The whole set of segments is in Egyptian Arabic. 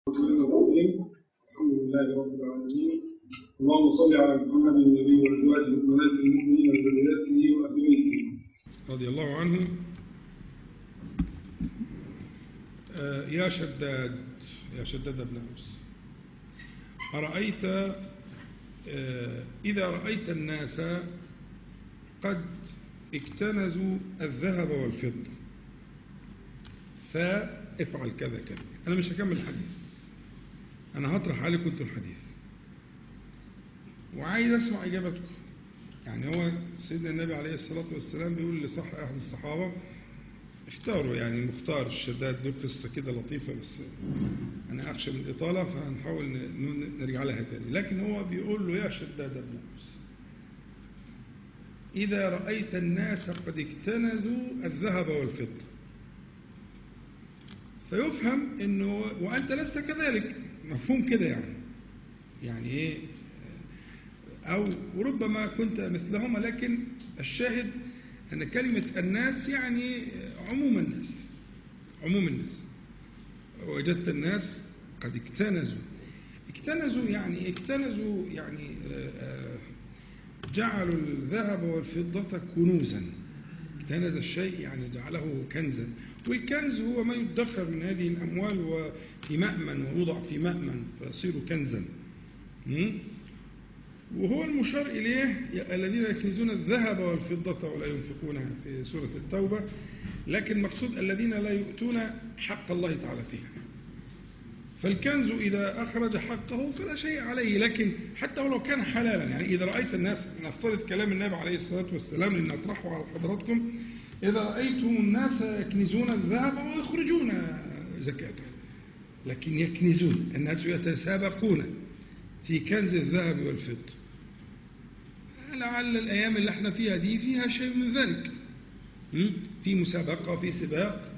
الرحيم الحمد لله رب العالمين اللهم صل على محمد النبي وازواجه وبنات المؤمنين وذرياته واهل بيته رضي الله عنهم آه، يا شداد يا شداد بن اوس ارايت آه، اذا رايت الناس قد اكتنزوا الذهب والفضه فافعل كذا كذا انا مش هكمل الحديث أنا هطرح عليكم أنتم الحديث وعايز أسمع إجابتكم يعني هو سيدنا النبي عليه الصلاة والسلام بيقول لصح أحد الصحابة اختاروا يعني المختار الشداد له قصة كده لطيفة بس أنا أخشى من الإطالة فهنحاول نرجع لها تاني لكن هو بيقول له يا شداد بن أوس إذا رأيت الناس قد اكتنزوا الذهب والفضة فيفهم أنه وأنت لست كذلك مفهوم كده يعني يعني ايه او ربما كنت مثلهما لكن الشاهد ان كلمة الناس يعني عموم الناس عموم الناس وجدت الناس قد اكتنزوا اكتنزوا يعني اكتنزوا يعني جعلوا الذهب والفضة كنوزا اكتنز الشيء يعني جعله كنزا والكنز هو ما يدخر من هذه الأموال وفي مأمن ووضع في مأمن فيصير كنزا وهو المشار إليه الذين يكنزون الذهب والفضة ولا ينفقونها في سورة التوبة لكن مقصود الذين لا يؤتون حق الله تعالى فيها فالكنز إذا أخرج حقه فلا شيء عليه لكن حتى ولو كان حلالا يعني إذا رأيت الناس نفترض كلام النبي عليه الصلاة والسلام لأن أطرحه على حضراتكم إذا رأيتم الناس يكنزون الذهب ويخرجون زكاته لكن يكنزون الناس يتسابقون في كنز الذهب والفضة لعل الأيام اللي احنا فيها دي فيها شيء من ذلك في مسابقة في سباق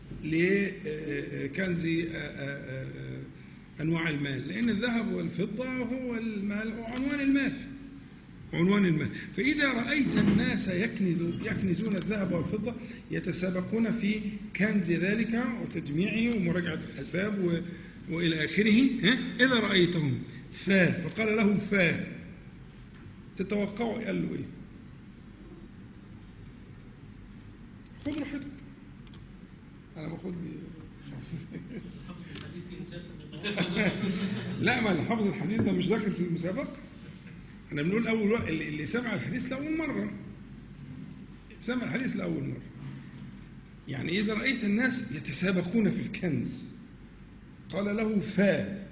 لكنز أنواع المال لأن الذهب والفضة هو المال وعنوان المال عنوان المال فإذا رأيت الناس يكنزون الذهب والفضة يتسابقون في كنز ذلك وتجميعه ومراجعة الحساب وإلى آخره إذا رأيتهم فا فقال له فا تتوقعوا قال له إيه خذ راحتك أنا باخد لي لا ما اللي حافظ الحديث ده مش داخل في المسابقة احنا بنقول أول وقت اللي سمع الحديث لأول مرة سمع الحديث لأول مرة يعني إذا رأيت الناس يتسابقون في الكنز قال له فا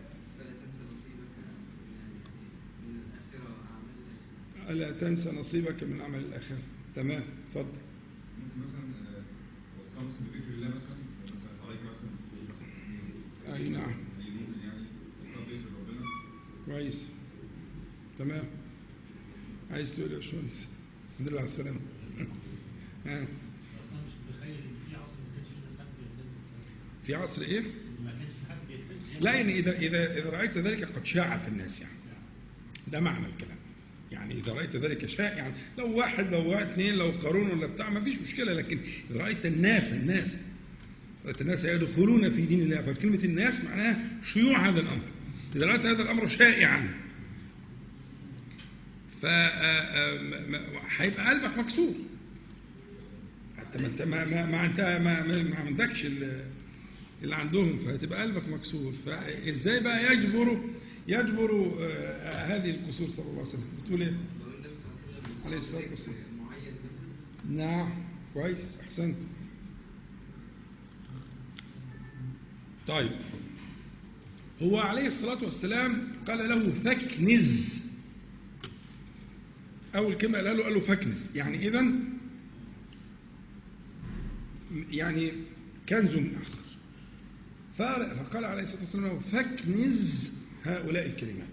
ألا تنسى نصيبك من عمل الآخرة تمام اتفضل ممكن مثلا وصلت بذكر الله مثلا مثلا عليك مثلا أي نعم أي مؤمن يعني وصلت بذكر ربنا كويس تمام عايز تقول يا باشمهندس الحمد لله على السلامة ها اصلا مش متخيل ان في عصر ما كانش في ناس حد بيعتز في عصر ايه؟ ما كانش في حد بيعتز لا يعني إذا إذا إذا رأيت ذلك قد شاع في الناس يعني ده معنى الكلام يعني إذا رأيت ذلك شائعا لو واحد لو واحد اثنين لو قارون ولا بتاع ما فيش مشكلة لكن إذا رأيت الناس الناس رأيت الناس يدخلون في دين الله فكلمة الناس معناها شيوع هذا الأمر إذا رأيت هذا الأمر شائعا ف هيبقى قلبك مكسور حتى ما انت ما ما ما انت ما, ما, ما عندكش اللي عندهم فهتبقى قلبك مكسور فازاي بقى يجبر يجبر آه هذه الكسور صلى الله عليه وسلم بتقول ايه عليه الصلاه والسلام نعم كويس احسنت طيب هو عليه الصلاه والسلام قال له فاكنز أول كلمة قال له قال له فاكنز يعني إذا يعني كنز آخر فقال عليه الصلاة والسلام فاكنز هؤلاء الكلمات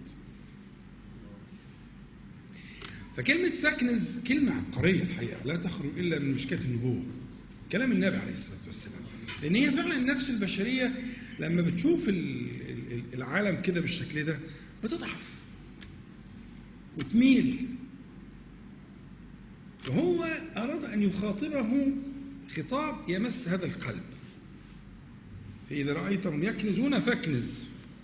فكلمة فاكنز كلمة عبقرية الحقيقة لا تخرج إلا من مشكاة النبوة كلام النبي عليه الصلاة والسلام لأن هي فعلا النفس البشرية لما بتشوف العالم كده بالشكل ده بتضعف وتميل فهو أراد أن يخاطبه خطاب يمس هذا القلب فإذا رأيتهم يكنزون فاكنز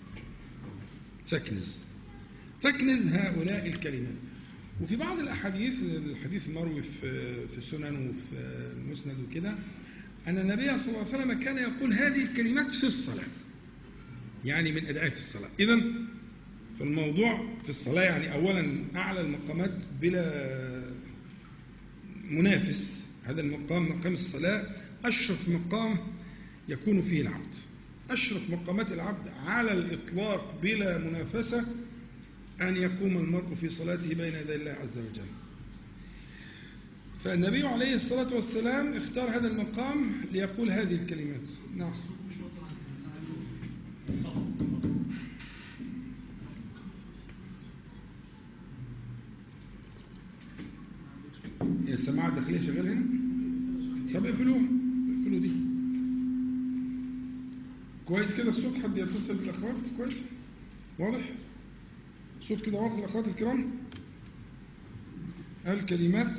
تكنز تكنز هؤلاء الكلمات وفي بعض الأحاديث الحديث المروي في في السنن وفي المسند وكده أن النبي صلى الله عليه وسلم كان يقول هذه الكلمات في الصلاة يعني من أدعية الصلاة إذا فالموضوع في الصلاة يعني أولا أعلى المقامات بلا منافس هذا المقام مقام الصلاة أشرف مقام يكون فيه العبد أشرف مقامات العبد على الإطلاق بلا منافسة أن يقوم المرء في صلاته بين يدي الله عز وجل فالنبي عليه الصلاة والسلام اختار هذا المقام ليقول هذه الكلمات نعم هي السماعة الداخلية شغالة هنا؟ طب اقفلوها اقفلوا دي كويس كده الصوت حد يتصل بالأخوات كويس واضح صوت كده واضح الأخوات الكرام الكلمات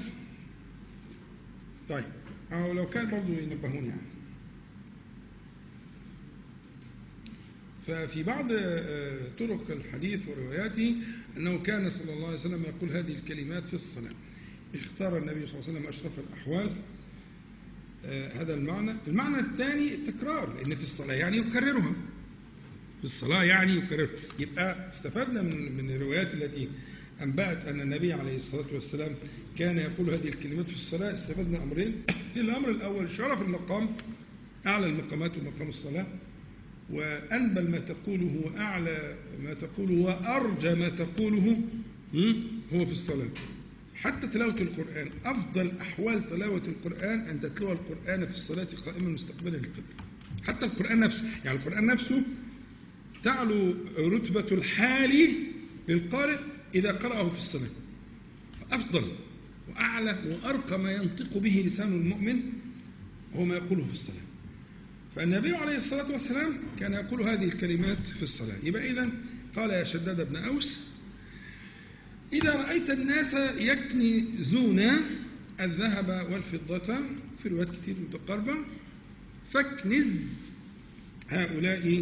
طيب أو لو كان برضو ينبهون يعني ففي بعض آه، طرق الحديث ورواياته أنه كان صلى الله عليه وسلم يقول هذه الكلمات في الصلاة اختار النبي صلى الله عليه وسلم أشرف الأحوال آه، هذا المعنى المعنى الثاني التكرار لأن في الصلاة يعني يكررها في الصلاة يعني يكررها يبقى استفدنا من من الروايات التي أنبأت أن النبي عليه الصلاة والسلام كان يقول هذه الكلمات في الصلاة استفدنا أمرين الأمر الأول شرف المقام أعلى المقامات ومقام الصلاة وأنبل ما تقوله وأعلى ما تقوله وأرجى ما تقوله هم؟ هو في الصلاة حتى تلاوة القرآن أفضل أحوال تلاوة القرآن أن تتلو القرآن في الصلاة قائما مستقبلا للقبلة حتى القرآن نفسه يعني القرآن نفسه تعلو رتبة الحال للقارئ إذا قرأه في الصلاة أفضل وأعلى وأرقى ما ينطق به لسان المؤمن هو ما يقوله في الصلاة فالنبي عليه الصلاة والسلام كان يقول هذه الكلمات في الصلاة يبقى إذن قال يا شداد بن أوس إذا رأيت الناس يكنزون الذهب والفضة في روايات كتير متقاربة فاكنز هؤلاء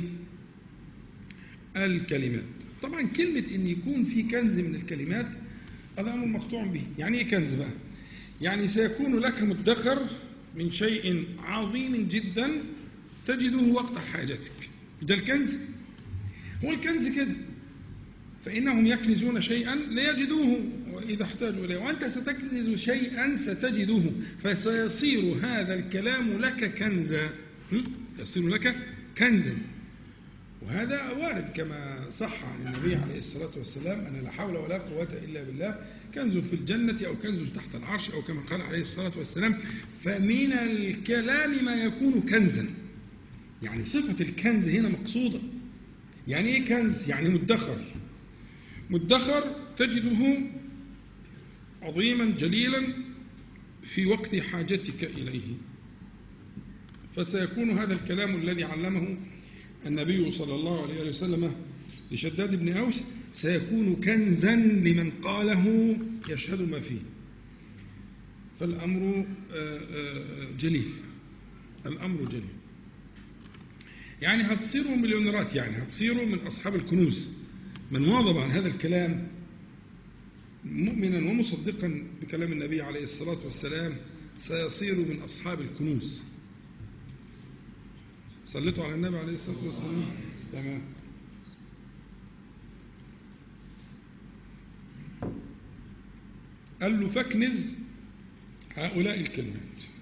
الكلمات طبعا كلمة أن يكون في كنز من الكلمات هذا أمر مقطوع به يعني إيه كنز بقى يعني سيكون لك مدخر من شيء عظيم جدا تجده وقت حاجتك ده الكنز هو الكنز كده فإنهم يكنزون شيئا ليجدوه إذا احتاجوا إليه وأنت ستكنز شيئا ستجده فسيصير هذا الكلام لك كنزا م? يصير لك كنزا وهذا وارد كما صح عن النبي عليه الصلاة والسلام أن لا حول ولا قوة إلا بالله كنز في الجنة أو كنز تحت العرش أو كما قال عليه الصلاة والسلام فمن الكلام ما يكون كنزا يعني صفة الكنز هنا مقصودة يعني إيه كنز؟ يعني مدخر مدخر تجده عظيما جليلا في وقت حاجتك إليه فسيكون هذا الكلام الذي علمه النبي صلى الله عليه وسلم لشداد بن أوس سيكون كنزا لمن قاله يشهد ما فيه فالأمر جليل الأمر جليل يعني هتصيروا مليونيرات يعني هتصيروا من أصحاب الكنوز من واظب عن هذا الكلام مؤمنا ومصدقا بكلام النبي عليه الصلاة والسلام سيصير من أصحاب الكنوز صليتوا على النبي عليه الصلاة والسلام تمام قال له فاكنز هؤلاء الكلمات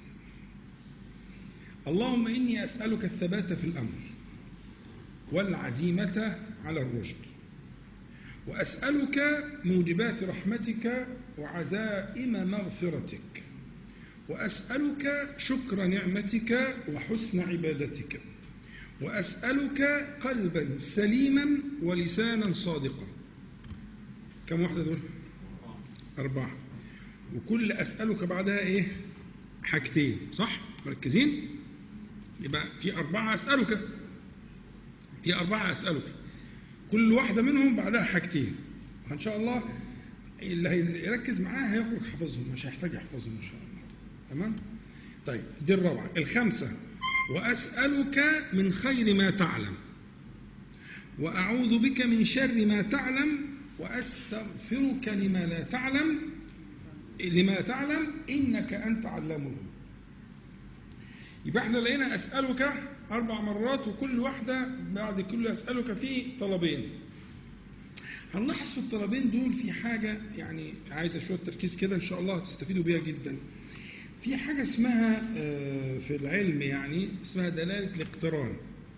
اللهم إني أسألك الثبات في الأمر والعزيمة على الرشد وأسألك موجبات رحمتك وعزائم مغفرتك وأسألك شكر نعمتك وحسن عبادتك وأسألك قلبا سليما ولسانا صادقا كم واحدة دول أربعة وكل أسألك بعدها إيه حاجتين صح مركزين يبقى في أربعة أسألك في أربعة أسألك كل واحدة منهم بعدها حاجتين وإن شاء الله اللي هيركز معاه هيخرج حفظهم مش هيحتاج يحفظهم إن شاء الله تمام طيب دي الرابعة الخامسة وأسألك من خير ما تعلم وأعوذ بك من شر ما تعلم وأستغفرك لما لا تعلم لما تعلم إنك أنت علام الغيوب يبقى احنا لقينا أسألك أربع مرات وكل واحدة بعد كل أسألك في طلبين هنلاحظ في الطلبين دول في حاجة يعني عايزة شوية تركيز كده إن شاء الله هتستفيدوا بيها جدا في حاجة اسمها آه، في العلم يعني اسمها دلالة الاقتران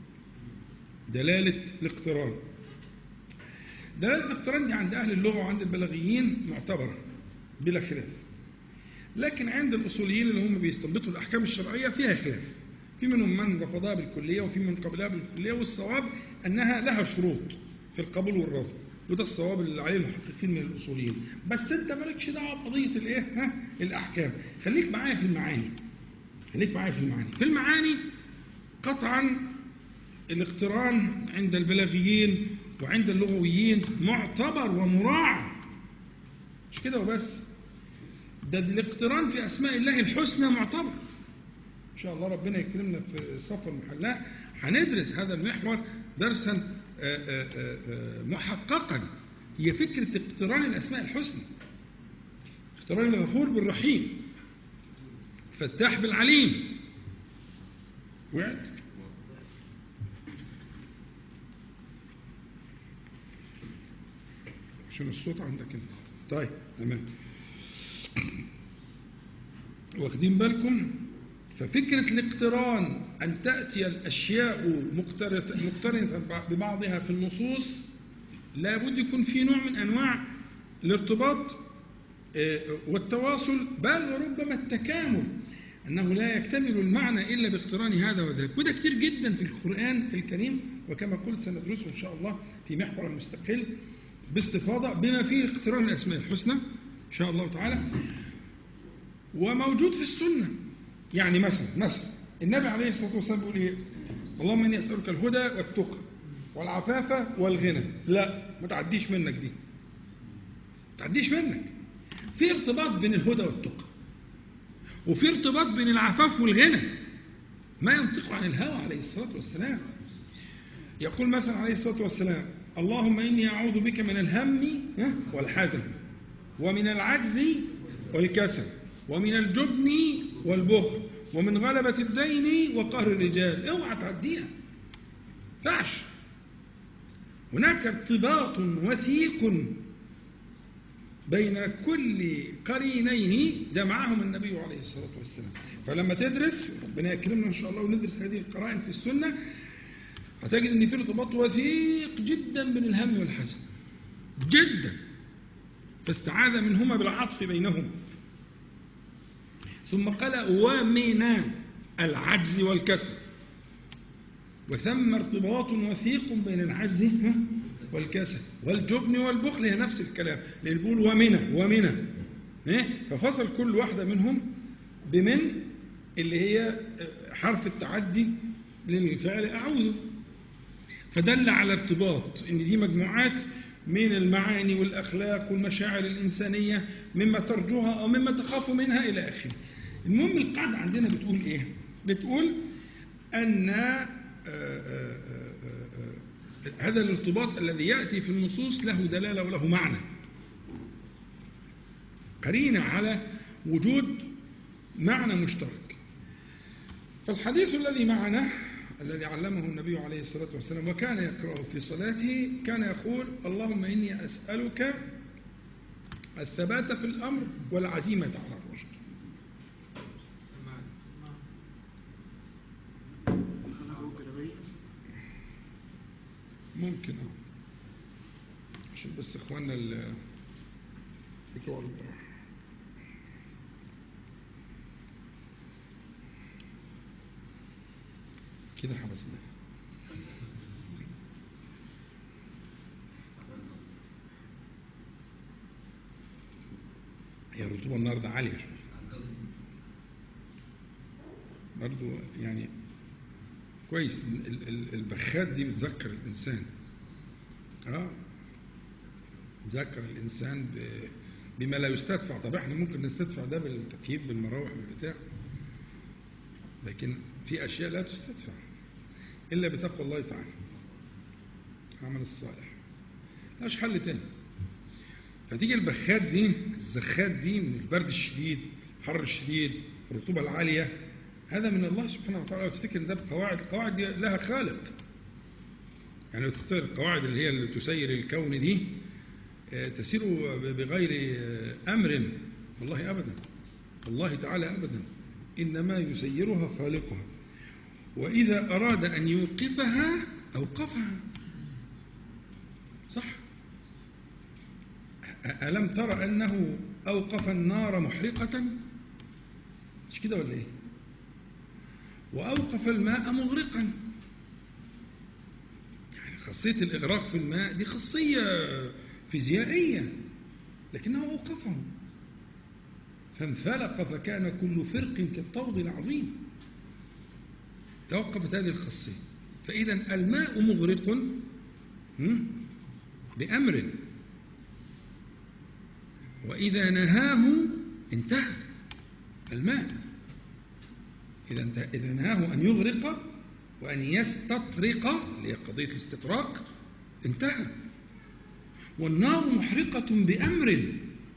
دلالة الاقتران دلالة الاقتران دي عند أهل اللغة وعند البلاغيين معتبرة بلا خلاف لكن عند الأصوليين اللي هم بيستنبطوا الأحكام الشرعية فيها خلاف في منهم من رفضها بالكلية وفي من قبلها بالكلية والصواب أنها لها شروط في القبول والرفض وده الصواب اللي عليه المحققين من الأصوليين بس أنت مالكش دعوة بقضية الإيه؟ ها؟ الأحكام خليك معايا في المعاني خليك معايا في المعاني في المعاني قطعا الاقتران عند البلاغيين وعند اللغويين معتبر ومراعى مش كده وبس ده الاقتران في أسماء الله الحسنى معتبر إن شاء الله ربنا يكرمنا في الصف المحلاة هندرس هذا المحور درسا آه، آه، آه، آه، محققا هي فكرة اقتران الأسماء الحسنى اقتران الغفور بالرحيم فتاح بالعليم وعد عشان الصوت عندك انت طيب تمام واخدين بالكم ففكرة الاقتران أن تأتي الأشياء مقترنة مقترنة ببعضها في النصوص لابد يكون في نوع من أنواع الارتباط آه، والتواصل بل وربما التكامل أنه لا يكتمل المعنى إلا باقتران هذا وذاك وده كتير جدا في القرآن الكريم وكما قلت سندرسه إن شاء الله في محور مستقل باستفاضة بما فيه اقتران الأسماء الحسنى إن شاء الله تعالى وموجود في السنة يعني مثلا مثلا النبي عليه الصلاة والسلام بيقول إيه اللهم إني أسألك الهدى والتقى والعفاف والغنى لا ما تعديش منك دي ما تعديش منك في ارتباط بين الهدى والتقى وفي ارتباط بين العفاف والغنى ما ينطق عن الهوى عليه الصلاة والسلام يقول مثلا عليه الصلاة والسلام اللهم إني أعوذ بك من الهم ها، والحزن ومن العجز والكسل ومن الجبن والبخل ومن غلبة الدين وقهر الرجال اوعى تعديها تعش هناك ارتباط وثيق بين كل قرينين جمعهم النبي عليه الصلاة والسلام فلما تدرس ربنا يكرمنا إن شاء الله وندرس هذه القرائن في السنة هتجد ان في ارتباط وثيق جدا بين الهم والحزن جدا فاستعاذ منهما بالعطف بينهما ثم قال ومن العجز والكسل وثم ارتباط وثيق بين العجز ها، والكسل والجبن والبخل هي نفس الكلام لأن بيقول ومنى ومنى إيه؟ ففصل كل واحدة منهم بمن اللي هي حرف التعدي للفعل أعوذ فدل على ارتباط ان دي مجموعات من المعاني والاخلاق والمشاعر الانسانيه مما ترجوها او مما تخاف منها الى اخره. المهم القاعده عندنا بتقول ايه؟ بتقول ان آه، آه، آه، آه، هذا الارتباط الذي ياتي في النصوص له دلاله وله معنى. قرينه على وجود معنى مشترك. فالحديث الذي معنا الذي علمه النبي عليه الصلاة والسلام وكان يقرأه في صلاته كان يقول اللهم إني أسألك الثبات في الأمر والعزيمة على الرشد ممكن اه عشان بس اخواننا ال- بتوع ال- كده حبسنا هي الرطوبة النهاردة عالية شوية برضو يعني كويس ال- ال- البخات دي بتذكر الإنسان اه بتذكر الإنسان ب- بما لا يستدفع طب احنا ممكن نستدفع ده بالتكييف بالمراوح بالبتاع لكن في أشياء لا تستدفع إلا بتقوى الله تعالى العمل الصالح ملهاش حل تاني فتيجي البخات دي الزخات دي من البرد الشديد الحر الشديد الرطوبة العالية هذا من الله سبحانه وتعالى وتفتكر ان ده بقواعد القواعد دي لها خالق يعني لو تختار القواعد اللي هي اللي تسير الكون دي آه، تسير بغير آه، أمر والله أبدا والله تعالى أبدا إنما يسيرها خالقها وإذا أراد أن يوقفها أوقفها صح أ- ألم تر أنه أوقف النار محرقة مش كده ولا إيه وأوقف الماء مغرقا يعني خاصية الإغراق في الماء دي خاصية فيزيائية لكنه أوقفه فانفلق فكان كل فرق كالطود العظيم توقفت هذه الخاصية فإذا الماء مغرق هم، بأمر وإذا نهاه انتهى الماء إذا انت- إذا نهاه أن يغرق وأن يستطرق اللي هي قضية الاستطراق انتهى والنار محرقة بأمر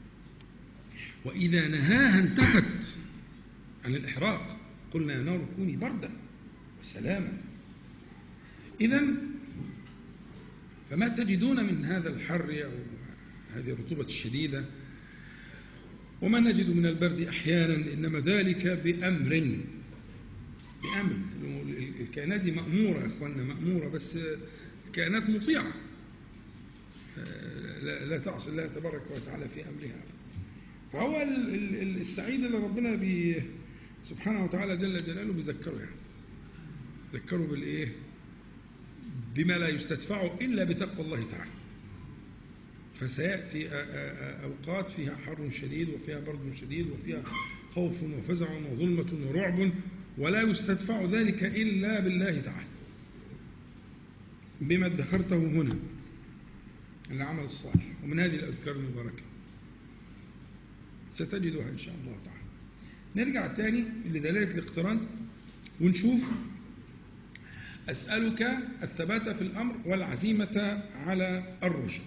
وإذا نهاها انتهت عن الإحراق قلنا يا نار كوني بردا وسلاما إذا فما تجدون من هذا الحر أو هذه الرطوبة الشديدة وما نجد من البرد أحيانا إنما ذلك بأمر بأمر الكائنات دي مأمورة يا إخواننا مأمورة بس الكائنات مطيعة لا, لا تعصي الله تبارك وتعالى في أمرها فهو ال- ال- ال- السعيد اللي ربنا بي سبحانه وتعالى جل جلاله بيذكره يعني ذكره بالإيه بما لا يستدفع إلا بتقوى الله تعالى فسيأتي آ- آ- آ- أوقات فيها حر شديد وفيها برد شديد وفيها خوف وفزع وظلمة ورعب ولا يستدفع ذلك إلا بالله تعالى بما ادخرته هنا العمل الصالح ومن هذه الأذكار المباركة ستجدها إن شاء الله تعالى نرجع تاني لدلالة الاقتران ونشوف أسألك الثبات في الأمر والعزيمة على الرشد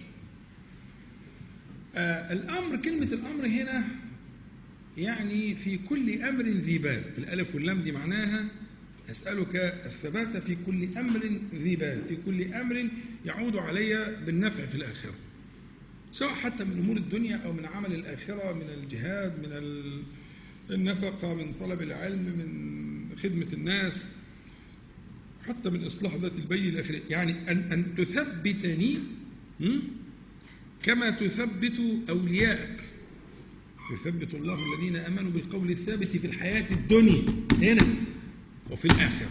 آه الأمر كلمة الأمر هنا يعني في كل أمر ذي بال الألف واللام دي معناها أسألك الثبات في كل أمر ذي بال في كل أمر يعود علي بالنفع في الآخرة سواء حتى من أمور الدنيا أو من عمل الآخرة من الجهاد من ال- النفقة من طلب العلم من خدمة الناس حتى من إصلاح ذات البين إلى آخره يعني أن, أن تثبتني م? كما تثبت أولياءك يثبت الله الذين آمنوا بالقول الثابت في الحياة الدنيا هنا وفي الآخرة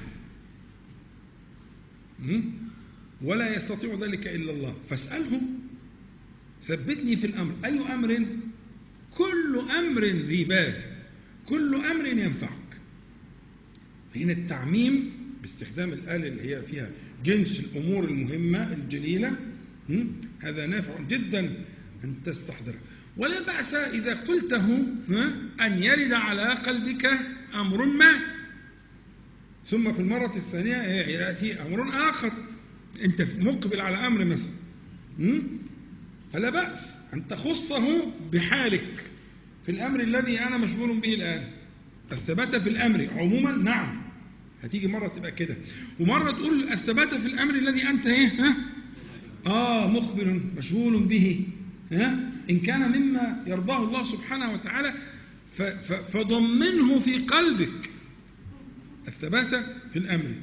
م? ولا يستطيع ذلك إلا الله فاسألهم ثبتني في الأمر أي أمر كل أمر ذي بال كل أمر ينفعك هنا التعميم باستخدام الآلة اللي هي فيها جنس الأمور المهمة الجليلة م? هذا نافع جدا أن تستحضره ولا بأس إذا قلته ها، أن يرد على قلبك أمر ما ثم في المرة الثانية يأتي أمر آخر أنت مقبل على أمر مثلا م? فلا بأس أن تخصه بحالك في الأمر الذي أنا مشغول به الآن الثبات في الأمر عموما نعم هتيجي مرة تبقى كده ومرة تقول الثبات في الأمر الذي أنت إيه ها آه مقبل مشغول به ها إن كان مما يرضاه الله سبحانه وتعالى ف- ف- فضمنه في قلبك الثبات في الأمر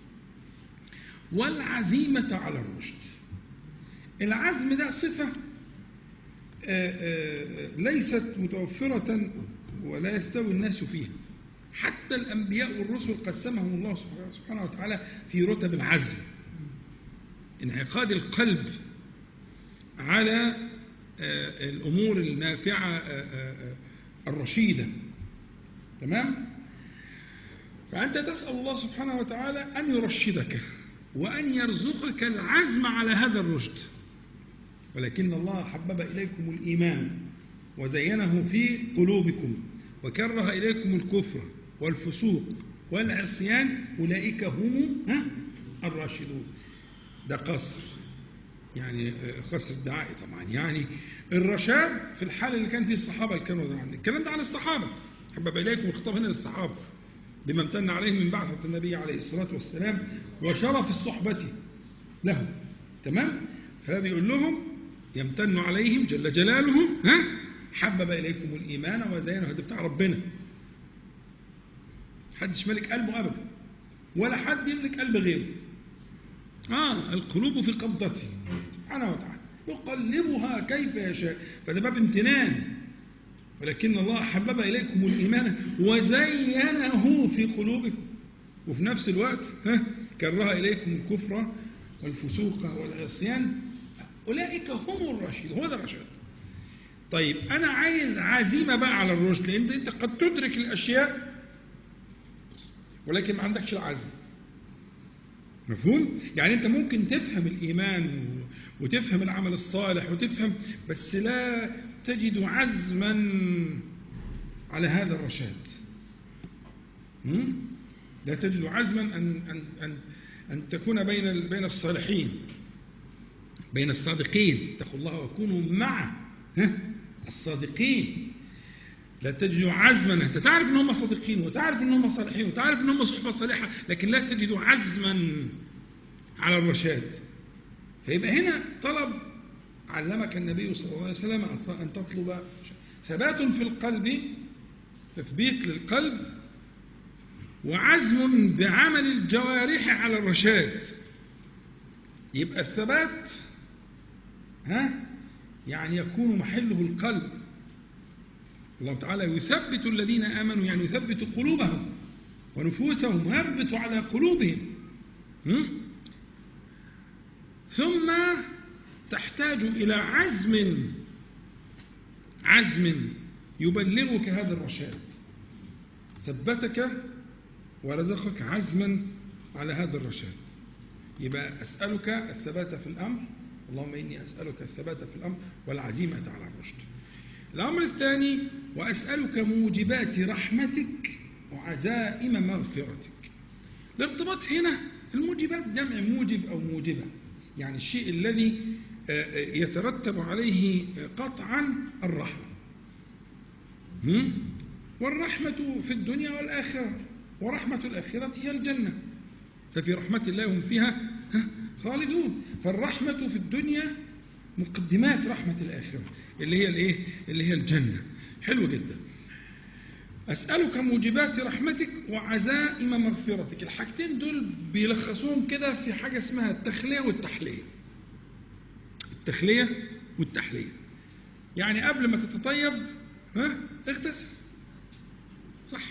والعزيمة على الرشد العزم ده صفة آه، آه، ليست متوفرة ولا يستوي الناس فيها حتى الأنبياء والرسل قسمهم الله سبحانه وتعالى في رتب العزم انعقاد القلب على آه، الأمور النافعة آه، آه، آه، الرشيدة تمام؟ فأنت تسأل الله سبحانه وتعالى أن يرشدك وأن يرزقك العزم على هذا الرشد ولكن الله حبب إليكم الإيمان وزينه في قلوبكم وكره إليكم الكفر والفسوق والعصيان أولئك هم ها الراشدون ده قصر يعني آه، قصر الدعائي طبعا يعني الرشاد في الحال اللي كان فيه الصحابة اللي كانوا عنه الكلام ده عن الصحابة حبب إليكم الخطاب هنا للصحابة بما امتن عليهم من بعثة النبي عليه الصلاة والسلام وشرف الصحبة له تمام فبيقول لهم يمتن عليهم جل جلاله ها حبب إليكم الإيمان وزينه هذا بتاع ربنا حدش ملك قلبه أبدا ولا حد يملك قلب غيره آه القلوب في قبضته سبحانه وتعالى يقلبها كيف يشاء فده باب امتنان ولكن الله حبب إليكم الإيمان وزينه في قلوبكم وفي نفس الوقت ها كره إليكم الكفر والفسوق والعصيان أولئك هم الراشدون هو ده الرشاد طيب أنا عايز عزيمة بقى على الرشد لأن أنت قد تدرك الأشياء ولكن ما عندكش العزم مفهوم؟ يعني أنت ممكن تفهم الإيمان و- وتفهم العمل الصالح وتفهم بس لا تجد عزما على هذا الرشاد مم؟ لا تجد عزما أن, أن, أن, أن تكون بين ال- بين الصالحين بين الصادقين اتقوا الله وكونوا مع ها؟ الصادقين لا تجد عزما انت تعرف ان هم صادقين وتعرف ان هم صالحين وتعرف ان هم صحبه صالحه لكن لا تجد عزما على الرشاد فيبقى هنا طلب علمك النبي صلى الله عليه وسلم ان تطلب ثبات في القلب تثبيت للقلب وعزم بعمل الجوارح على الرشاد يبقى الثبات ها يعني يكون محله القلب الله تعالى يثبت الذين آمنوا يعني يثبت قلوبهم ونفوسهم ويربط على قلوبهم م? ثم تحتاج إلى عزم عزم يبلغك هذا الرشاد ثبتك ورزقك عزما على هذا الرشاد يبقى أسألك الثبات في الأمر اللهم إني أسألك الثبات في الأمر والعزيمة على الرشد الأمر الثاني وأسألك موجبات رحمتك وعزائم مغفرتك الارتباط هنا الموجبات جمع موجب أو موجبة يعني الشيء الذي يترتب عليه قطعا الرحمة هم؟ والرحمة في الدنيا والآخرة ورحمة الآخرة هي الجنة ففي رحمة الله هم فيها خالدون فالرحمة في الدنيا مقدمات رحمة الآخرة اللي هي الايه اللي هي الجنة حلو جدا أسألك موجبات رحمتك وعزائم مغفرتك الحاجتين دول بيلخصوهم كده في حاجة اسمها التخلية والتحلية التخلية والتحلية يعني قبل ما تتطيب ها اغتسل صح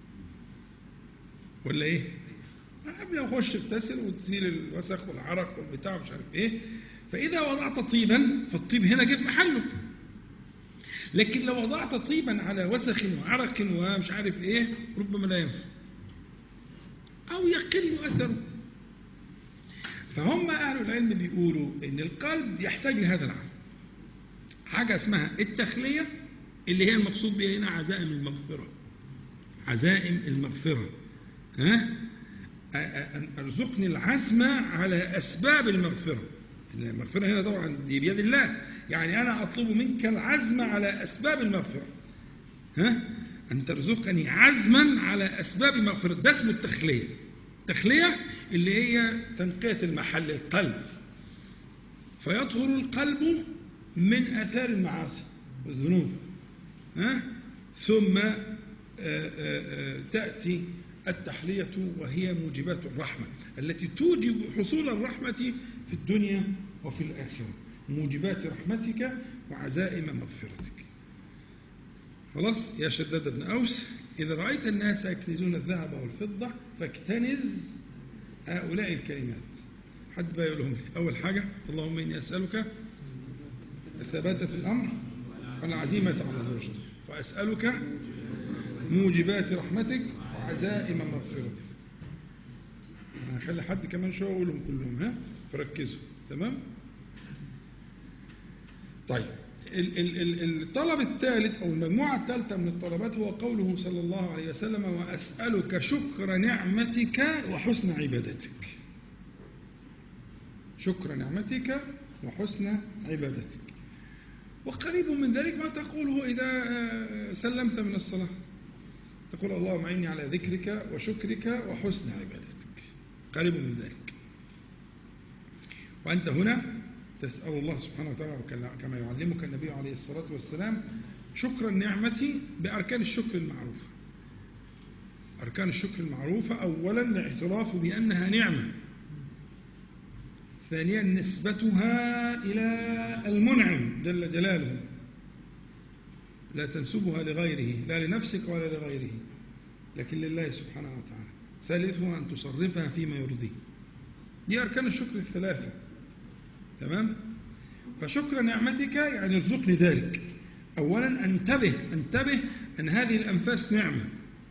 ولا ايه قبل ما اخش اغتسل وتزيل الوسخ والعرق والبتاع مش عارف ايه فاذا وضعت طيبا فالطيب هنا جه في محله لكن لو وضعت طيبا على وسخ وعرق ومش عارف ايه ربما لا ينفع او يقل اثره فهم اهل العلم بيقولوا ان القلب يحتاج لهذا العمل حاجه اسمها التخليه اللي هي المقصود بها هنا عزائم المغفره عزائم المغفره ها أن ارزقني العزم على اسباب المغفره المغفره هنا طبعا دي بيد الله يعني انا اطلب منك العزم على اسباب المغفره ها ان ترزقني عزما على اسباب مغفره ده اسمه التخليه التخليه اللي هي تنقيه المحل القلب فيطهر القلب من اثار المعاصي والذنوب ها ثم آآ آآ تاتي التحلية وهي موجبات الرحمة التي توجب حصول الرحمة في الدنيا وفي الآخرة موجبات رحمتك وعزائم مغفرتك خلاص يا شداد بن أوس إذا رأيت الناس يكنزون الذهب والفضة فاكتنز هؤلاء الكلمات حد بقى يقول لهم أول حاجة اللهم إني أسألك الثبات في الأمر والعزيمة على الرشد وأسألك موجبات رحمتك وعزائم مغفرتك هخلي حد كمان شويه اقولهم كلهم ها فركزوا تمام طيب الطلب الثالث او المجموعه الثالثه من الطلبات هو قوله صلى الله عليه وسلم واسالك شكر نعمتك وحسن عبادتك شكر نعمتك وحسن عبادتك وقريب من ذلك ما تقوله إذا آه، سلمت من الصلاة تقول اللهم أعني على ذكرك وشكرك وحسن عبادتك قريب من ذلك وأنت هنا تسأل الله سبحانه وتعالى وكلا- كما يعلمك النبي عليه الصلاة والسلام شكر النعمة بأركان الشكر المعروفة أركان الشكر المعروفة أولا الاعتراف بأنها نعمة ثانيا نسبتها إلى المنعم جل جلاله لا تنسبها لغيره لا لنفسك ولا لغيره لكن لله سبحانه وتعالى ثالثها أن تصرفها فيما يرضيه دي أركان الشكر الثلاثة تمام فشكر نعمتك يعني ارزقني ذلك أولا انتبه انتبه أن هذه الأنفاس نعمة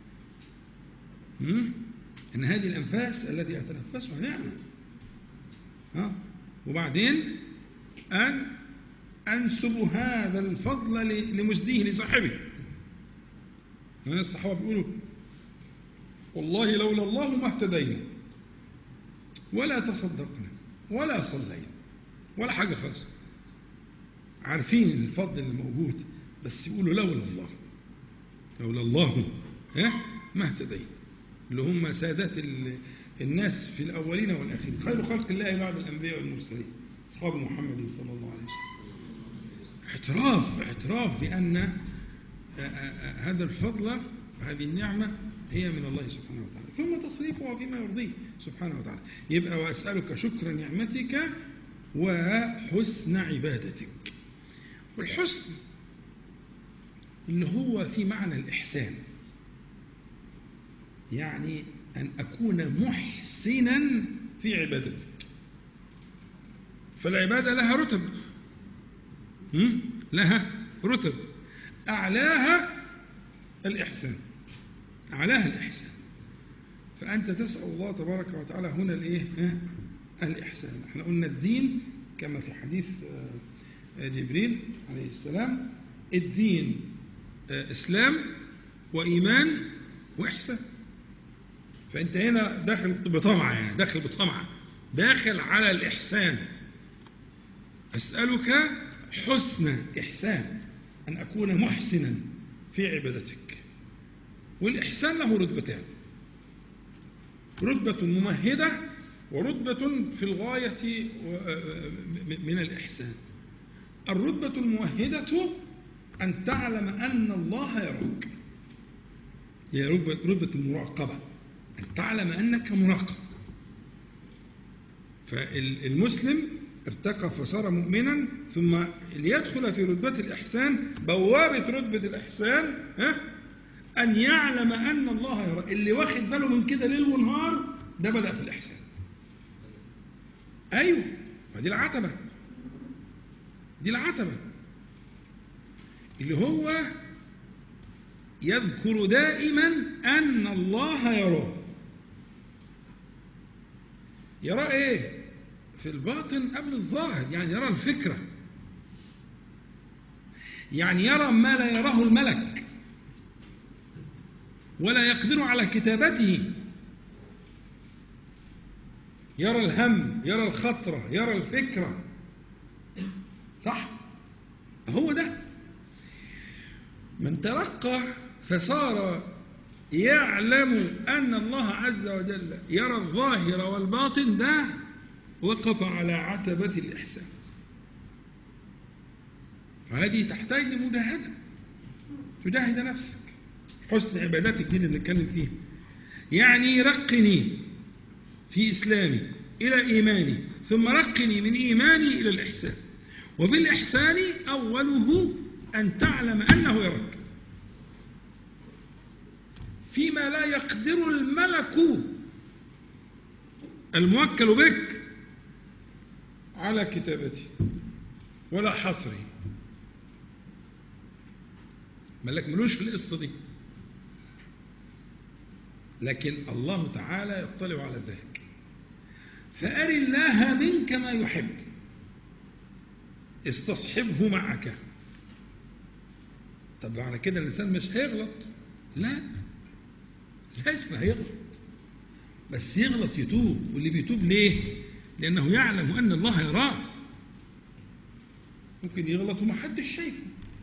مم؟ أن هذه الأنفاس التي أتنفسها نعمة ها؟ وبعدين أن أنسب هذا الفضل ل- لمجديه لصاحبه يعني الصحابة بيقولوا والله لولا الله ما اهتدينا ولا تصدقنا ولا صلينا ولا حاجة خالص عارفين الفضل الموجود بس يقولوا لولا الله لولا الله ها ما اهتدينا اللي هم سادات ال- الناس في الأولين والآخرين خير خلق الله بعد الأنبياء والمرسلين أصحاب محمد صلى الله عليه وسلم اعتراف اعتراف بأن آه، آه، آه، هذا الفضل هذه النعمة هي من الله سبحانه وتعالى ثم تصريفها فيما يرضيه سبحانه وتعالى يبقى وأسألك شكر نعمتك وحسن عبادتك والحسن اللي هو في معنى الإحسان يعني أن أكون محسنا في عبادتك فالعبادة لها رتب هم؟ لها رتب أعلاها الإحسان أعلاها الإحسان فأنت تسأل الله تبارك وتعالى هنا الإيه؟ ها؟ الإحسان احنا قلنا الدين كما في حديث آه، جبريل عليه السلام الدين آه، إسلام وإيمان وإحسان فأنت هنا داخل بطمع يعني داخل بطمع داخل على الإحسان أسألك حسن إحسان أن أكون محسنا في عبادتك والإحسان له رتبتان رتبة ممهدة ورتبة في الغاية من الإحسان الرتبة الممهدة أن تعلم أن الله يراك هي رتبة رتبة المراقبة أن تعلم أنك مراقب فالمسلم ارتقى فصار مؤمنا ثم ليدخل في رتبة الإحسان بوابة رتبة الإحسان ها أن يعلم أن الله يرى اللي واخد باله من كده ليل ونهار ده بدأ في الإحسان أيوه فدي العتبة دي العتبة اللي هو يذكر دائما أن الله يراه يرى إيه في الباطن قبل الظاهر يعني يرى الفكرة يعني يرى ما لا يراه الملك ولا يقدر على كتابته يرى الهم يرى الخطرة يرى الفكرة صح هو ده من ترقى فصار يعلم أن الله عز وجل يرى الظاهر والباطن ده وقف على عتبة الإحسان فهذه تحتاج لمجاهدة تجاهد نفسك حسن عبادتك دي اللي بنتكلم فيها يعني رقني في إسلامي إلى إيماني ثم رقني من إيماني إلى الإحسان وبالإحسان أوله أن تعلم أنه يراك فيما لا يقدر الملك الموكل بك على كتابته ولا حصره ملك ملوش في القصة دي لكن الله تعالى يطلع على ذلك فأر الله منك ما يحب استصحبه معك طب على كده الإنسان مش هيغلط لا ليس هيغلط بس يغلط يتوب واللي بيتوب ليه لأنه يعلم أن الله يراه ممكن يغلط ومحدش شايفه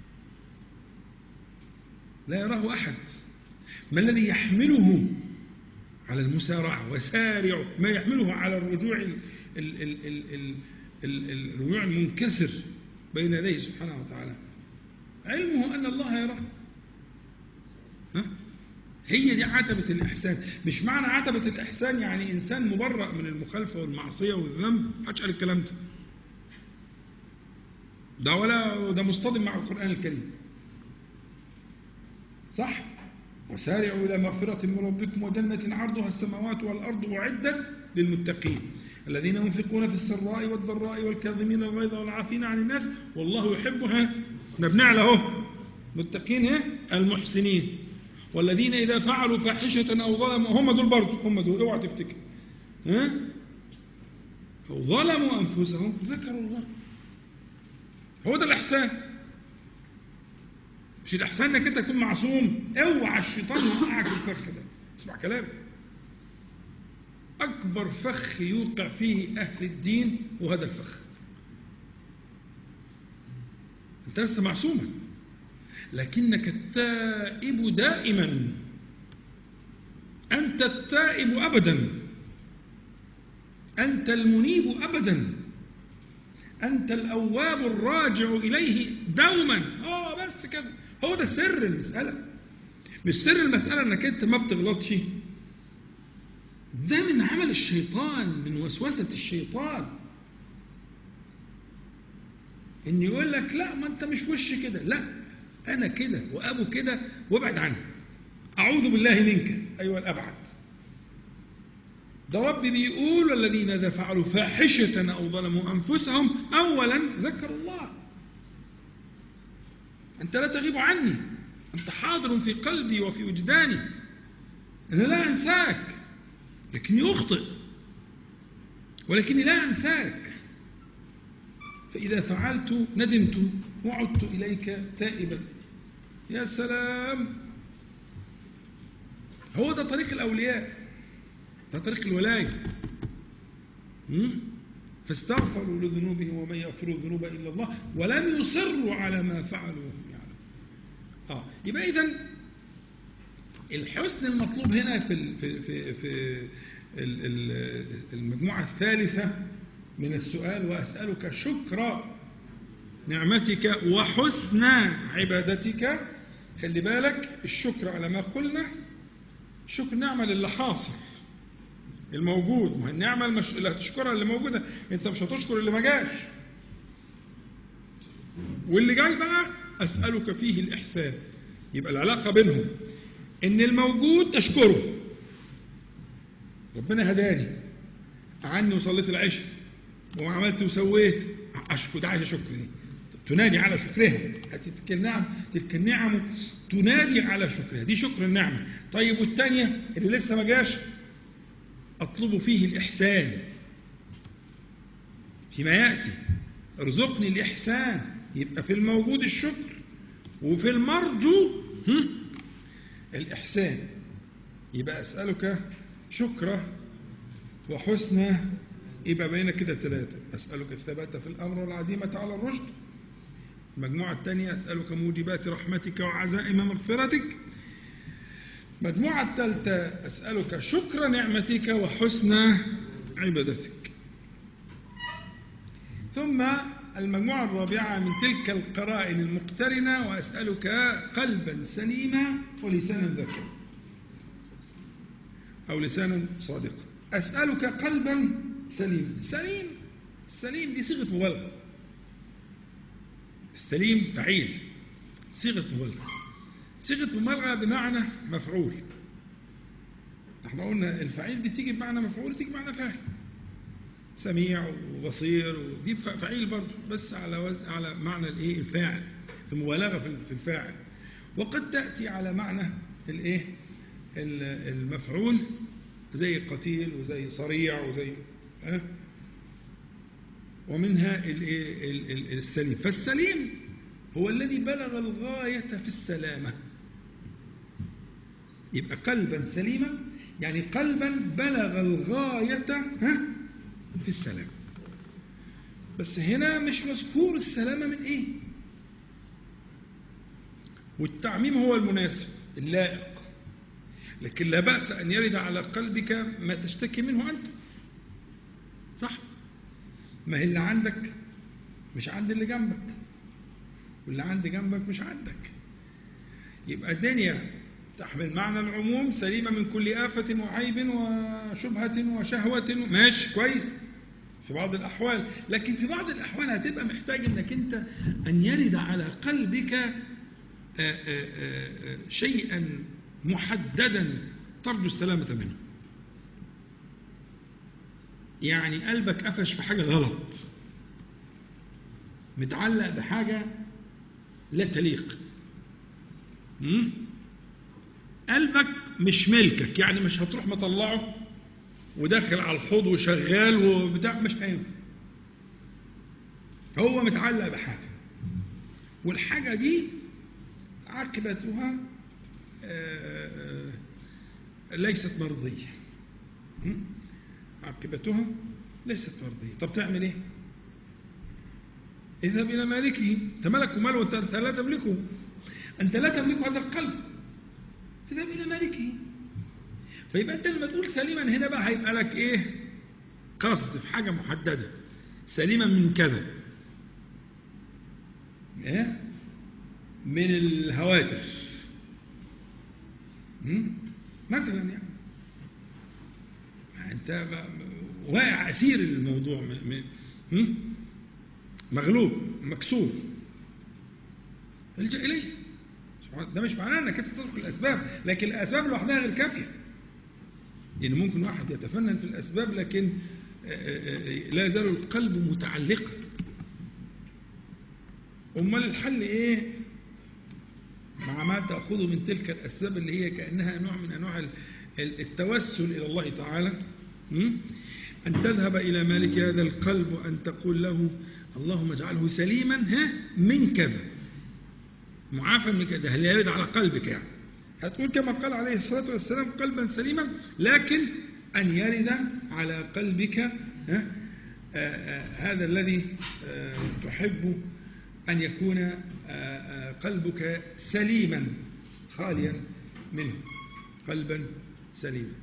لا يراه أحد ما الذي يحمله على المسارعة وسارع ما يحمله على الرجوع ال ال ال ال ال ال الرجوع المنكسر بين يديه سبحانه وتعالى علمه أن الله يراه ها؟ هي دي عتبة الإحسان مش معنى عتبة الإحسان يعني إنسان مبرأ من المخالفة والمعصية والذنب محدش قال الكلام ده ده ولا ده مصطدم مع القرآن الكريم صح وسارعوا إلى مغفرة من ربكم وجنة عرضها السماوات والأرض أعدت للمتقين الذين ينفقون في السراء والضراء والكاظمين الغيظ والعافين عن الناس والله يحبها نبنع له متقين ها المحسنين والذين إذا فعلوا فاحشة أو ظلموا هم دول برضه هم دول اوعى تفتكر ها أو ظلموا أنفسهم ذكروا الله هو ده الإحسان مش الإحسان إنك أنت تكون معصوم اوعى الشيطان يوقعك في الفخ ده اسمع كلامي أكبر فخ يوقع فيه أهل الدين هو هذا الفخ أنت لست معصوما لكنك التائب دائما أنت التائب أبدا أنت المنيب أبدا أنت الأواب الراجع إليه دوما اه بس كده هو ده سر المسألة مش سر المسألة أنك أنت ما بتغلطش ده من عمل الشيطان من وسوسة الشيطان إن يقول لك لا ما أنت مش وش كده لا أنا كده وأبو كده وابعد عني أعوذ بالله منك أيها الأبعد ده ربي بيقول والذين إذا فعلوا فاحشة أو ظلموا أنفسهم أولا ذكروا الله أنت لا تغيب عني أنت حاضر في قلبي وفي وجداني أنا لا أنساك لكني أخطئ ولكني لا أنساك فإذا فعلت ندمت وعدت إليك تائبا يا سلام هو ده طريق الأولياء ده طريق الولاية م? فاستغفروا لذنوبهم ومن يغفر الذنوب إلا الله ولم يصروا على ما فعلوا وهم يعلمون آه يبقى إذن الحسن المطلوب هنا في ال في في, في المجموعة الثالثة من السؤال وأسألك شكر نعمتك وحسن عبادتك خلي بالك الشكر على ما قلنا شكر نعمة للي حاصل الموجود ما النعمة المش... اللي هتشكرها اللي موجودة انت مش هتشكر اللي ما جاش واللي جاي بقى أسألك فيه الإحسان يبقى العلاقة بينهم إن الموجود تشكره ربنا هداني عني وصليت العشاء وعملت وسويت أشكر ده عايز شكر دي تنادي على شكرها تلك النعم تلك النعم تنادي على شكرها دي شكر النعمة طيب والثانية اللي لسه ما جاش أطلب فيه الإحسان فيما يأتي ارزقني الإحسان يبقى في الموجود الشكر وفي المرجو الإحسان يبقى أسألك شكرا وحسن يبقى بين كده ثلاثة أسألك الثبات في الأمر والعزيمة على الرشد المجموعة الثانية أسألك موجبات رحمتك وعزائم مغفرتك المجموعة الثالثة أسألك شكر نعمتك وحسن عبادتك ثم المجموعة الرابعة من تلك القرائن المقترنة وأسألك قلبا سليما ولسانا ذكيا أو لسانا صادقا أسألك قلبا سليما سليم السليم دي صيغة مبالغة السليم فعيل صيغة مبالغة صيغة مبالغة بمعنى مفعول احنا قلنا الفعيل دي تيجي بمعنى مفعول تيجي بمعنى فاعل سميع وبصير ودي فعيل برضه بس على وزن على معنى الايه الفاعل المبالغه في الفاعل وقد تاتي على معنى الايه المفعول زي قتيل وزي صريع وزي أه؟ ومنها الايه السليم فالسليم هو الذي بلغ الغايه في السلامه يبقى قلبا سليما يعني قلبا بلغ الغايه ها في السلام بس هنا مش مذكور السلامة من إيه والتعميم هو المناسب اللائق لكن لا بأس أن يرد على قلبك ما تشتكي منه أنت صح ما هي اللي عندك مش عند اللي جنبك واللي عند جنبك مش عندك يبقى الدنيا تحمل معنى العموم سليمة من كل آفة وعيب وشبهة وشهوة ماشي كويس في بعض الأحوال لكن في بعض الأحوال هتبقى محتاج أنك أنت أن يرد على قلبك آآ آآ آآ شيئا محددا ترجو السلامة منه يعني قلبك قفش في حاجة غلط متعلق بحاجة لا تليق م? قلبك مش ملكك يعني مش هتروح مطلعه وداخل على الحوض وشغال وبتاع مش هينفع هو متعلق بحاجة والحاجة دي عاقبتها آه، ليست مرضية م? عاقبتها ليست مرضية طب تعمل ايه اذهب الى مالكه انت ملك ومال وانت أنت لا تملكه انت لا تملك هذا القلب اذهب الى مالكه فيبقى انت لما تقول سليما هنا بقى هيبقى لك ايه قصد في حاجه محدده سليما من كذا ايه من الهواتف م? مثلا يعني انت واقع اسير الموضوع م- م- م? مغلوب مكسور الجا اليه سبحان- ده مش معناه انك انت تترك الاسباب لكن الاسباب لوحدها غير كافيه يعني ممكن واحد يتفنن في الاسباب لكن آه، آه، آه، لا يزال القلب متعلقا امال الحل ايه مع ما تاخذه من تلك الاسباب اللي هي كانها نوع من انواع ال- ال- التوسل الى الله تعالى م? ان تذهب الى مالك هذا القلب وان تقول له اللهم اجعله سليما ها من كذا معافى من كذا هل يرد على قلبك يعني هتقول كما قال عليه الصلاة والسلام قلبا سليما لكن أن يرد على قلبك ها آه، آه، هذا الذي آه، تحب أن يكون آه، آه، قلبك سليما خاليا منه قلبا سليما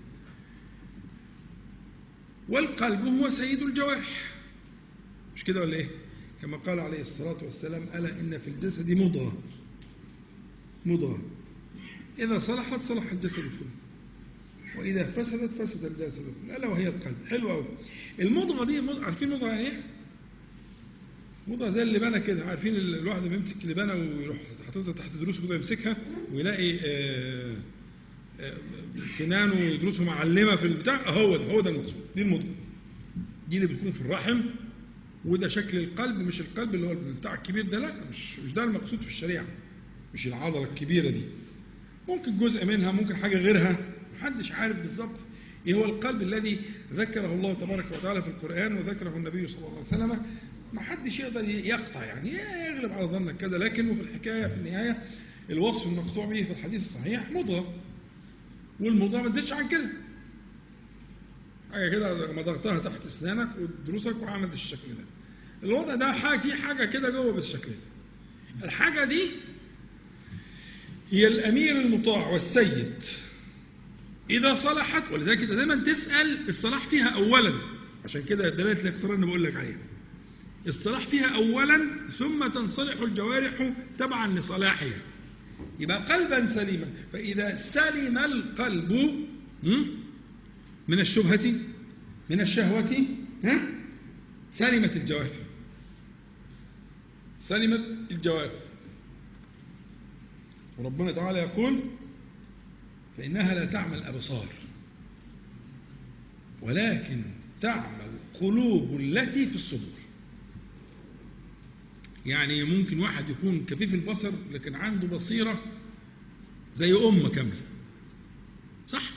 والقلب هو سيد الجوارح مش كده ولا ايه كما قال عليه الصلاة والسلام ألا إن في الجسد مضغة مضغة إذا صلحت صلح الجسد كله وإذا فسدت فسد الجسد كله ألا وهي القلب حلوة أوي المضغة دي مضغة عارفين مضغة يعني إيه؟ مضغة زي اللبانة كده عارفين ال- الواحد لما يمسك لبانة ويروح حاططها تحت دروسه كده يمسكها ويلاقي آه، آه، سنانه ودروسه معلمة في البتاع هو ده هو ده المقصود دي المضغة دي اللي بتكون في الرحم وده شكل القلب مش القلب اللي هو بتاع الكبير ده لا مش مش ده المقصود في الشريعة مش العضلة الكبيرة دي ممكن جزء منها ممكن حاجة غيرها محدش عارف بالظبط ايه هو القلب الذي ذكره الله تبارك وتعالى في القرآن وذكره النبي صلى الله عليه وسلم ما حدش يقدر يقطع يعني يغلب على ظنك كذا لكن في الحكاية في النهاية الوصف المقطوع به في الحديث الصحيح مضغة والمضغة ما تزيدش عن كده حاجة كده مضغتها تحت اسنانك ودروسك وعملت الشكل ده الوضع ده حاجة في حاجة كده جوه بالشكل ده الحاجة دي هي الأمير المطاع والسيد إذا صلحت ولذلك أنت دايما تسأل الصلاح فيها أولا عشان كده دلالة الاقتران اللي بقول لك عليها الصلاح فيها أولا ثم تنصلح الجوارح تبعا لصلاحها يبقى قلبا سليما فإذا سلم القلب م? من الشبهة من الشهوة ها؟ سلمت الجوارح سلمت الجوارح وربنا تعالى يقول فإنها لا تعمى الأبصار ولكن تعمى القلوب التي في الصدور يعني ممكن واحد يكون كفيف البصر لكن عنده بصيرة زي أمة كاملة صح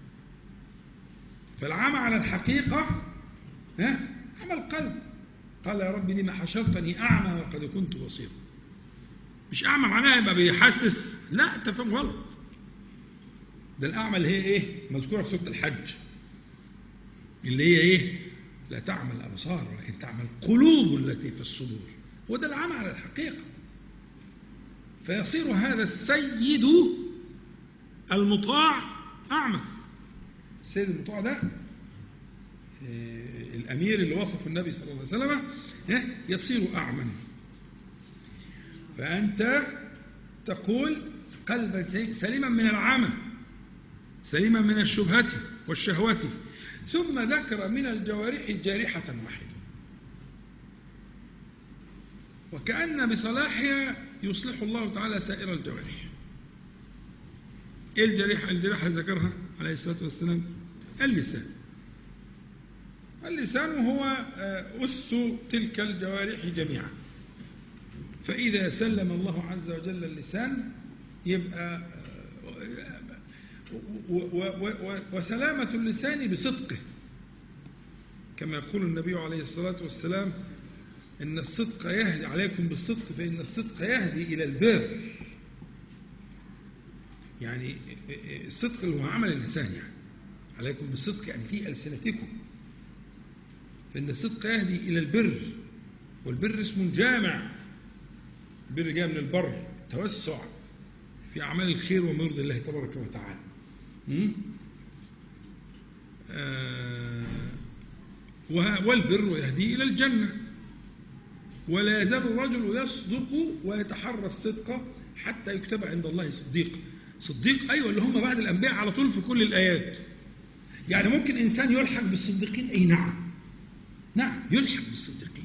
فالعمى على الحقيقة ها عمى القلب قال يا رب لما حشرتني أعمى وقد كنت بصيرا مش أعمى معناها يبقى بيحسس لا أنت فاهم غلط ده الأعمى اللي هي إيه مذكورة في سورة الحج اللي هي إيه لا تعمل الأبصار ولكن تعمل القلوب التي في الصدور وده العمى على الحقيقة فيصير هذا السيد المطاع أعمى السيد المطاع ده آه، الأمير اللي وصف النبي صلى الله عليه وسلم آه، يصير أعمى فأنت تقول قلبا سليما من العمى سليما من الشبهة والشهوة ثم ذكر من الجوارح جارحة واحدة وكأن بصلاحها يصلح الله تعالى سائر الجوارح ايه الجريحة الجريحة اللي ذكرها عليه الصلاة والسلام اللسان اللسان هو آه، أس تلك الجوارح جميعا فإذا سلم الله عز وجل اللسان يبقى آه، و- و- و- و- وسلامة اللسان بصدقه كما يقول النبي عليه الصلاة والسلام إن الصدق يهدي عليكم بالصدق فإن الصدق يهدي إلى البر يعني الصدق اللي هو عمل اللسان يعني عليكم بالصدق يعني في ألسنتكم فإن الصدق يهدي إلى البر والبر اسم جامع البر جاء من البر توسع في أعمال الخير وما يرضي الله تبارك وتعالى م? آه وه- والبر يهدي إلى الجنة ولا يزال الرجل يصدق ويتحرى الصدق حتى يكتب عند الله صديق صديق أيوة اللي هم بعد الأنبياء على طول في كل الآيات يعني ممكن إنسان يلحق بالصديقين أي نعم نعم يلحق بالصديقين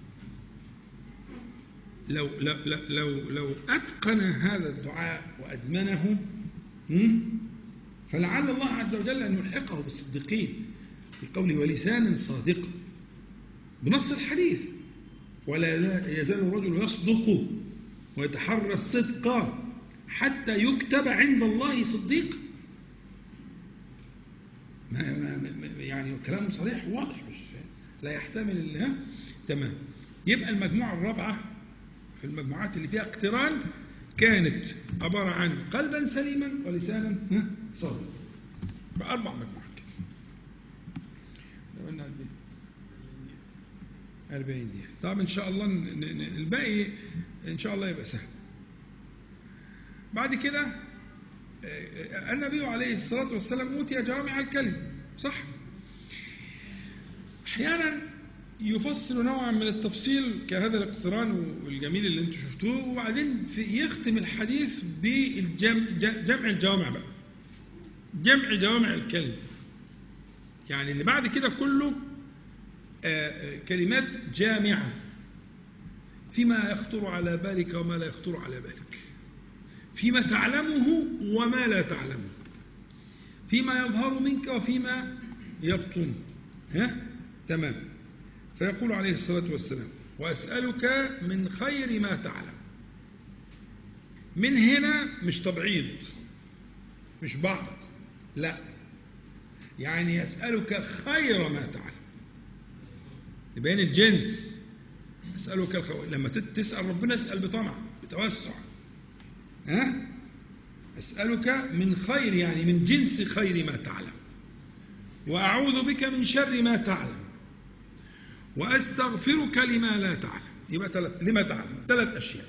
لو لو لو لو, لو أتقن هذا الدعاء وأدمنه م? فلعل الله عز وجل أن يلحقه بالصديقين في قوله ولسان صادق بنص الحديث ولا يزال الرجل يصدق ويتحرى الصدق حتى يكتب عند الله صديق ما ما ما- يعني كلام صريح واضح مش لا يحتمل ال- ها تمام يبقى المجموعة الرابعة في المجموعات اللي فيها اقتران كانت عبارة عن قلبا سليما ولسانا ها صادقا بأربع مجموعات كده لو قلنا قد إيه؟ 40 دقيقة طب إن شاء الله ن- ن- ن- الباقي إن شاء الله يبقى سهل بعد كده آه، آه، النبي عليه الصلاة والسلام أوتي جوامع الكلم صح أحيانا يفصل نوعا من التفصيل كهذا الاقتران والجميل اللي انتم شفتوه وبعدين في- يختم الحديث بجمع الجوامع بقى جمع جوامع الكلم يعني اللي بعد كده كله آه، آه، كلمات جامعة فيما يخطر على بالك وما لا يخطر على بالك فيما تعلمه وما لا تعلمه فيما يظهر منك وفيما يبطن ها تمام فيقول عليه الصلاة والسلام وأسألك من خير ما تعلم من هنا مش تبعيض مش بعض لا يعني يسألك خير ما تعلم يبين الجنس أسألك الخير لما تت- تسأل ربنا اسأل بطمع بتوسع ها أسألك من خير يعني من جنس خير ما تعلم وأعوذ بك من شر ما تعلم وأستغفرك لما لا تعلم يبقى ثلاث لما تعلم ثلاث أشياء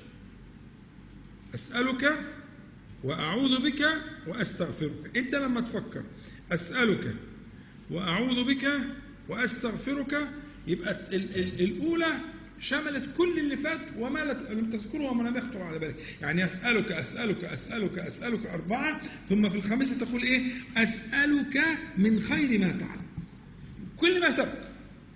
أسألك وأعوذ بك وأستغفرك أنت لما تفكر أسألك وأعوذ بك وأستغفرك يبقى ال- ال- الأولى شملت كل اللي فات وما لا- لم تذكره وما لم يخطر على بالك يعني أسألك أسألك أسألك أسألك أربعة ثم في الخامسة تقول إيه أسألك من خير ما تعلم كل ما سبق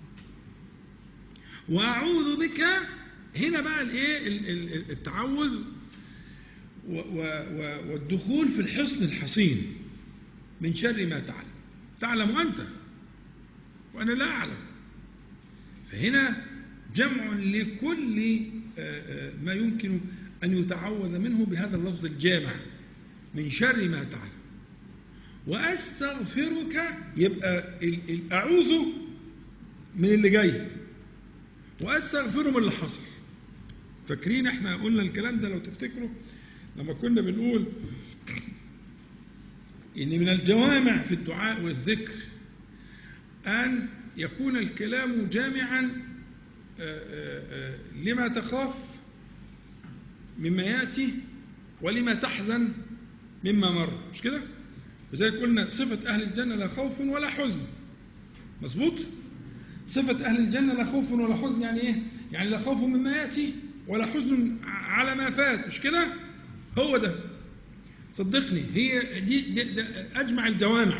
وأعوذ بك هنا بقى الإيه ال- ال- التعوذ و- و- و- والدخول في الحصن الحصين من شر ما تعلم تعلم أنت وأنا لا أعلم فهنا جمع لكل آه، آه، ما يمكن أن يتعوذ منه بهذا اللفظ الجامع من شر ما تعلم وأستغفرك يبقى ال- ال- أعوذ من اللي جاي وأستغفره من اللي حصل فاكرين احنا قلنا الكلام ده لو تفتكروا لما كنا بنقول إن من الجوامع في الدعاء والذكر أن يكون الكلام جامعا آه، آه، آه، لما تخاف مما يأتي ولما تحزن مما مر مش كده لذلك قلنا صفة أهل الجنة لا خوف ولا حزن مظبوط صفة أهل الجنة لا خوف ولا حزن يعني إيه يعني لا خوف مما يأتي ولا حزن على ما فات مش كده هو ده صدقني هي دي, دي, دي أجمع الجوامع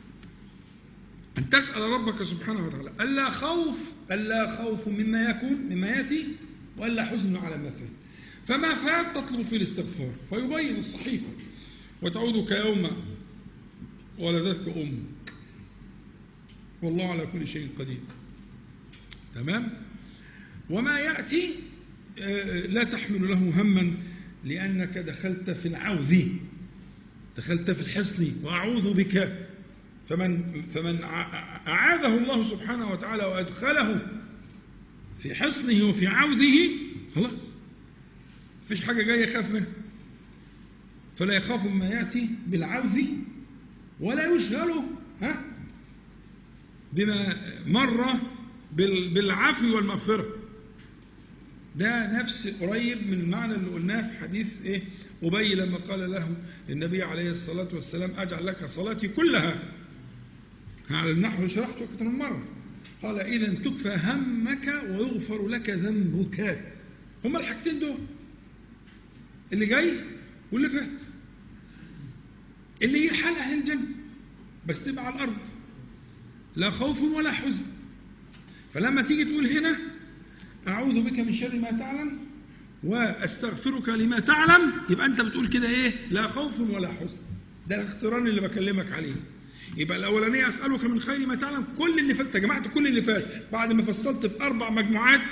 أن تسأل ربك سبحانه وتعالى ألا خوف ألا خوف مما يكون مما يأتي وألا حزن على ما فات فما فات تطلب فيه الاستغفار فيبين الصحيفة وتعود كيوم ولدتك أمك والله على كل شيء قدير تمام وما يأتي آه، لا تحمل له هما لأنك دخلت في العوذ دخلت في الحصن وأعوذ بك فمن, فمن ع- أعاذه الله سبحانه وتعالى وأدخله في حصنه وفي عوذه خلاص فيش حاجة جاية يخاف منها فلا يخاف مما يأتي بالعوذ ولا يشغله ها بما مر بال- بالعفو والمغفرة ده نفس قريب من المعنى اللي قلناه في حديث ايه أبي لما قال له النبي عليه الصلاة والسلام أجعل لك صلاتي كلها على النحو اللي شرحته أكثر من مرة قال إذا تكفى همك ويغفر لك ذنبك هما الحاجتين دول اللي جاي واللي فات اللي هي حال أهل الجنة بس تبقى على الأرض لا خوف ولا حزن فلما تيجي تقول هنا أعوذ بك من شر ما تعلم وأستغفرك لما تعلم يبقى أنت بتقول كده إيه لا خوف ولا حزن ده الاختران اللي بكلمك عليه يبقى الأولانية أسألك من خير ما تعلم كل اللي فات جمعت كل اللي فات بعد ما فصلت في أربع مجموعات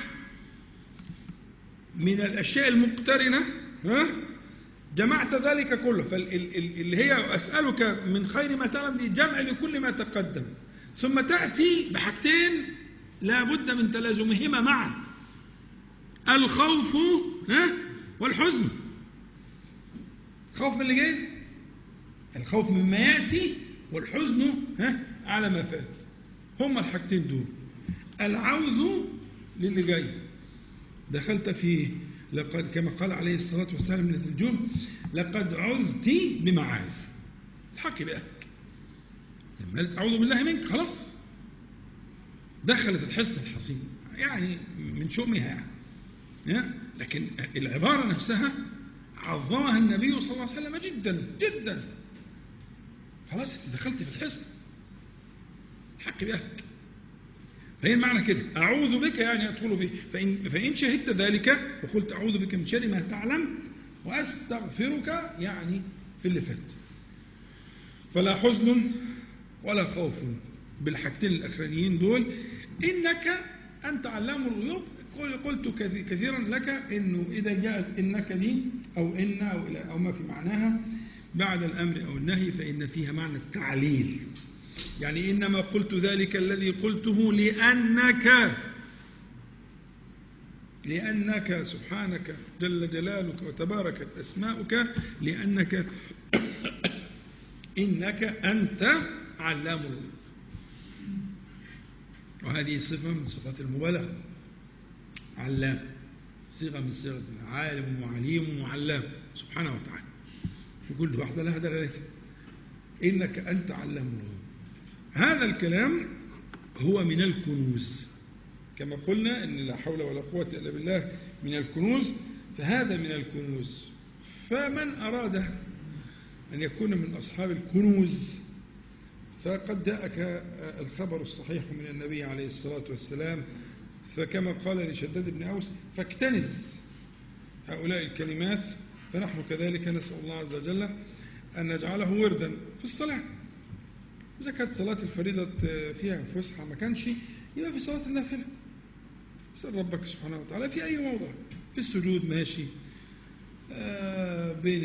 من الأشياء المقترنة ها جمعت ذلك كله فاللي هي أسألك من خير ما تعلم دي جمع لكل ما تقدم ثم تأتي بحاجتين لا بد من تلازمهما معا الخوف ها والحزن خوف من اللي جاي الخوف مما يأتي والحزن ها على ما فات هما الحاجتين دول العوذ للي جاي دخلت فيه لقد كما قال عليه الصلاة والسلام من النجوم لقد عذت بمعاذ الحق بقى لما قالت أعوذ بالله منك خلاص دخلت الحصن الحصين يعني من شؤمها يعني يا؟ لكن العبارة نفسها عظمها النبي صلى الله عليه وسلم جدا جدا خلاص انت دخلت في الحصن الحق بأهلك فهي المعنى كده أعوذ بك يعني أدخل فيه فإن, فإن شهدت ذلك وقلت أعوذ بك من شر ما تعلم وأستغفرك يعني في اللي فات فلا حزن ولا خوف بالحاجتين الأخرانيين دول إنك أنت علام الغيوب قلت كثيرا لك إنه إذا جاءت إنك دي أو إن أو, إلى أو ما في معناها بعد الأمر أو النهي فإن فيها معنى التعليل يعني إنما قلت ذلك الذي قلته لأنك لأنك سبحانك جل جلالك وتباركت أسماؤك لأنك إنك أنت علام الغيوب وهذه صفة من صفات المبالغة علام صيغة من صيغة عالم وعليم وعلام سبحانه وتعالى وكل واحدة لها دلالتها إنك أنت علام الغيوب هذا الكلام هو من الكنوز كما قلنا أن لا حول ولا قوة إلا بالله من الكنوز فهذا من الكنوز فمن أراد أن يكون من أصحاب الكنوز فقد جاءك الخبر الصحيح من النبي عليه الصلاة والسلام فكما قال لشداد بن أوس فاكتنز هؤلاء الكلمات فنحن كذلك نسأل الله عز وجل أن نجعله وردا في الصلاة إذا كانت صلاة الفريضة فيها فسحة ما كانش يبقى في صلاة النافلة سأل ربك سبحانه وتعالى في أي موضع في السجود ماشي آه بين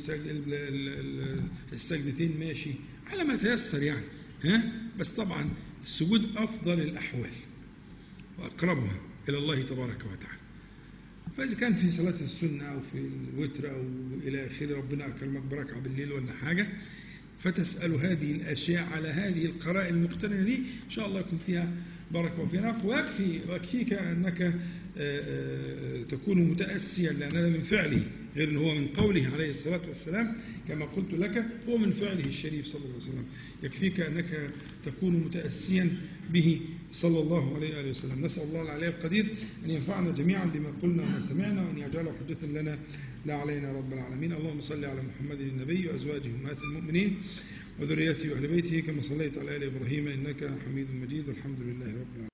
السجدتين ماشي على ما تيسر يعني ها بس طبعا السجود أفضل الأحوال وأقربها إلى الله تبارك وتعالى فإذا كان في صلاة السنة أو في الوتر أو إلى آخره ربنا أكرمك بركعة بالليل ولا حاجة فتسأل هذه الأشياء على هذه القرائن المقترنة دي إن شاء الله يكون فيها بارك الله فينا ويكفي ويكفيك أنك آه، آه، تكون متأسيا لأن هذا من فعله غير أن هو من قوله عليه الصلاة والسلام كما قلت لك هو من فعله الشريف صلى الله عليه وسلم يكفيك أنك تكون متأسيا به صلى الله عليه وآله وسلم نسأل الله العلي القدير أن ينفعنا جميعا بما قلنا وما سمعنا وأن يجعله حجة لنا لا علينا رب العالمين اللهم صل على محمد النبي وأزواجه أمهات المؤمنين وذريته وأهل بيته كما صليت على آل إبراهيم إنك حميد مجيد والحمد لله رب العالمين